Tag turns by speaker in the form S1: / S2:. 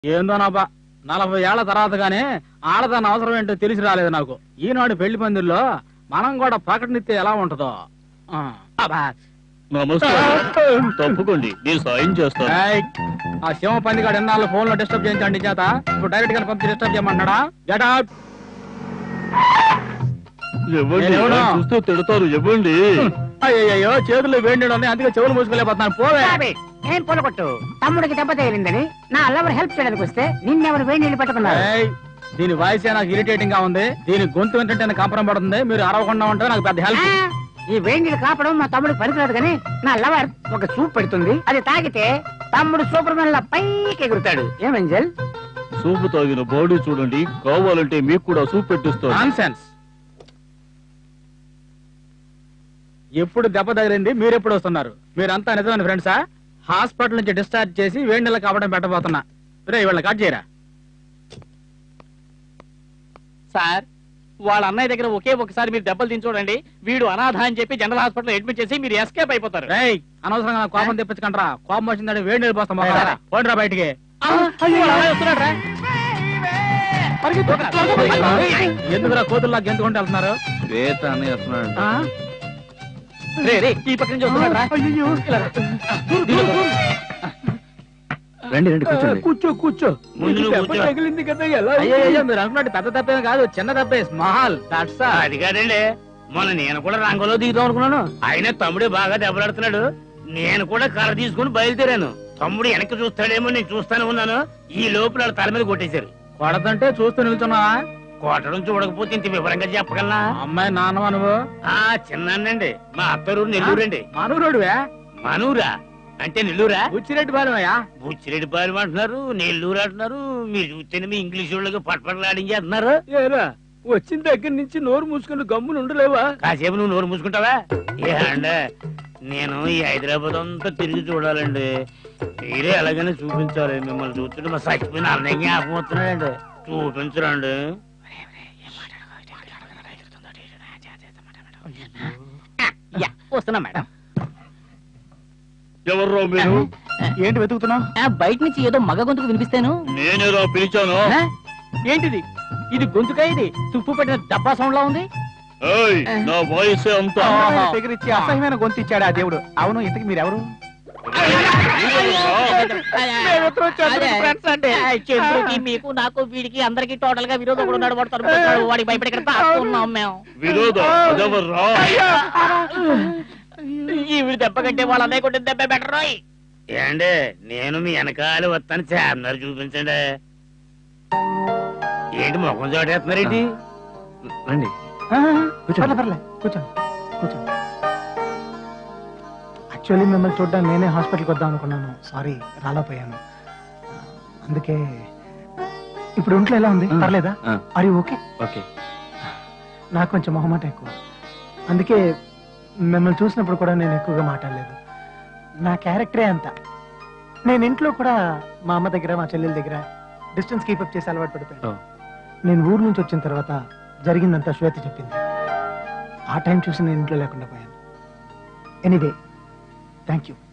S1: ఏందోనబ్బా నలభై ఏళ్ల తర్వాత గానీ ఆడదాని అవసరం ఏంటో తెలిసి రాలేదు నాకు ఈనాడు పెళ్లి పందిల్లో మనం కూడా ప్రకటనిస్తే ఎలా ఉంటుందో ఆ, అబ్బా.
S2: నమస్తే తప్పుకోండి నేను సాయం చేస్తాను
S1: ఏయ్, ఆ శివ పందిగాడు ఎన్నాళ్ళు ఫోన్ లో డిస్టర్బ్ చేయించండి చేత ఇప్పుడు డైరెక్ట్ గా పంపి డిస్టర్బ్ చేయమంటాడా గెట్ అవుట్
S2: ఇవ్వండి
S1: నేను ఎవరు?
S2: చూస్తూ తిడతారు ఇవ్వండి
S1: అయ్యో చేతులు వేడి ఉన్నాయి అందుకే చెవులు మూసుకెళ్ళిపోతున్నాను పోవే
S3: ఏం పొలగొట్టు తమ్ముడికి దెబ్బ తగిలిందని నా అల్లవరు హెల్ప్ చేయడానికి వస్తే నిన్నెవరు వేడి నీళ్ళు పట్టుకున్నారు
S1: ఏయ్, దీని వాయిస్ నాకు ఇరిటేటింగ్ గా ఉంది దీని గొంతు వింటుంటే కంపరం పడుతుంది మీరు అరవకుండా ఉంటే నాకు పెద్ద
S3: ఆ,
S1: హెల్ప్
S3: ఈ వేడి నీళ్ళు కాపడం మా తమ్ముడికి పనికిరాదు కానీ నా లవర్ ఒక సూప్ పెడుతుంది అది తాగితే తమ్ముడు సూపర్ మ్యాన్ లా పైకి ఎగురుతాడు ఏమంజల్
S2: సూపు తాగిన బాడీ చూడండి కావాలంటే మీకు కూడా సూప్ పెట్టిస్తాను
S1: నాన్సెన్స్ ఎప్పుడు దెబ్బ తగిలింది మీరు ఎప్పుడు వస్తున్నారు మీరంతా నిజమైన ఫ్రెండ్సా హాస్పిటల్ నుంచి డిశ్చార్జ్ చేసి వేడి నెల కావడం పెట్టబోతున్నా రే వీళ్ళ కట్ చేయరా
S4: సార్ వాళ్ళ అన్నయ్య దగ్గర ఒకే ఒకసారి మీరు దెబ్బలు తిని చూడండి వీడు అనాథ అని చెప్పి జనరల్ హాస్పిటల్ అడ్మిట్ చేసి మీరు ఎస్కేప్ అయిపోతారు
S1: రేయ్ అనవసరంగా నాకు కోపం తెప్పించకండ్రా కోపం వచ్చిందంటే వేడి నీళ్ళు పోస్తాం పోండిరా బయటికి
S4: ఆ, అయ్యో, వాళ్ళ అన్నయ్య వస్తున్నాడు రా.
S1: ఎందుకురా కోతుల్లా గెంతుకుంటూ వెళ్తున్నారు
S2: శ్వేత అని వస్తున్నాడు
S1: ఆ?
S4: రే, రే, ఈ పక్క నుంచి వస్తున్నాడు రా. ఇలా రా. దీనిలో.
S2: రండి రండి కూర్చోండి
S1: కూర్చో కూర్చో
S2: ముందు నువ్వు
S1: దెబ్బ
S2: కూర్చో.
S1: తగిలింది కదా ఎలా అయ్యో అయ్యో మీరు అనుకున్నట్టు పెద్ద దెబ్బే కాదు చిన్న దెబ్బే స్మాల్ దట్స్
S4: అది కాదండి మొన్న నేను కూడా రంగంలో దిగుదాం అనుకున్నాను ఆయన తమ్ముడే బాగా దెబ్బలాడుతున్నాడు నేను కూడా కర్ర తీసుకుని బయలుదేరాను తమ్ముడు వెనక్కి చూస్తాడేమో నేను చూస్తానే ఉన్నాను ఈ లోపల వాళ్ళ తల మీద కొట్టేశారు
S1: కొడతంటే చూస్తూ నిల్చున్నావా
S4: కొట్టడం చూడకపోతే ఇంత వివరంగా చెప్పగలనా
S1: అమ్మాయి నాన్నవా నువ్వు
S4: ఆ చిన్నండి మా అత్తరు నెల్లూరండి
S1: మనూరోడువే
S4: మనూరా అంటే నెల్లూరా
S1: ఉచ్చిరెడ్డి బాలమయ్యా
S4: బుచ్చిరెడ్డి పాలెం అంటున్నారు నెల్లూరు అంటున్నారు మీరు చూస్తేనే మీ ఇంగ్లీష్ వాళ్ళకి పట్పట్లాడించేస్తున్నారు
S1: ఏరా వచ్చిన దగ్గర నుంచి నోరు మూసుకుని గమ్మున ఉండలేవా
S4: కాసేపు నువ్వు నోరు మూసుకుంటావా ఏ అండే నేను ఈ హైదరాబాద్ అంతా తిరిగి చూడాలండి మీరే ఎలాగైనా చూపించాలి మిమ్మల్ని చూస్తుంటే మా చచ్చిపోయిన అన్నయ్య జ్ఞాపకం వస్తున్నాడండి చూపించరండి వస్తున్నా మేడం
S2: ఎవర్రా మీరు
S1: ఏంటి వెతుకుతున్నావు
S4: బయట నుంచి ఏదో మగ గొంతుకు వినిపిస్తాను
S2: నేనేరా పిలిచాను
S4: ఏంటిది ఇది గొంతుకా ఇది తుప్పు పెట్టిన డబ్బా సౌండ్ లా ఉంది
S2: ఏయ్ నా వాయిస్ అంతా
S1: దగ్గరిచ్చి అసహ్యమైన గొంతు ఇచ్చాడు ఆ దేవుడు అవును ఇంతకు మీరెవరు
S4: చంద్రుకి మీకు నాకు వీడికి అందరికి టోటల్ గా విరోధం కూడా ఉన్నాడు వాడు తరుముతున్నాడు. వాడికి భయపడి ఇక్కడ దాక్కున్నాం మేము
S2: విరోధ అదెవర్రా
S4: ఈవిడ దెబ్బ కంటే వాళ్ళ అన్నయ్య కొట్టిన దెబ్బ బెటర్ ఏండి నేను మీ వెనకాల వస్తాను చార్మినార్ చూపించండి ఏంటి ముఖం చోటేస్తున్నారేంటి
S2: రండి
S5: పర్లే పర్లే కూర్చోండి కూర్చోండి యాక్చువల్లీ మిమ్మల్ని చూడడానికి నేనే హాస్పిటల్కి వద్దాం అనుకున్నాను సారీ రాలేకపోయాను ఆ, అందుకే ఇప్పుడు ఒంట్లో ఎలా ఉంది
S2: ఆ.
S5: పర్లేదా
S2: ఆ.
S5: అరే ఓకే
S2: ఓకే
S5: నాకు కొంచెం మొహమాట ఎక్కువ అందుకే మిమ్మల్ని చూసినప్పుడు కూడా నేను ఎక్కువగా మాట్లాడలేదు నా క్యారెక్టరే అంత నేను ఇంట్లో కూడా మా అమ్మ దగ్గర మా చెల్లెల దగ్గర డిస్టెన్స్ కీపప్ చేసి అలవాటు పడిపోయాను
S2: ఓ.
S5: నేను ఊరు నుంచి వచ్చిన తర్వాత జరిగిందంతా శ్వేత చెప్పింది ఆ టైం చూసి నేను ఇంట్లో లేకుండా పోయాను ఎనీవే థ్యాంక్ యూ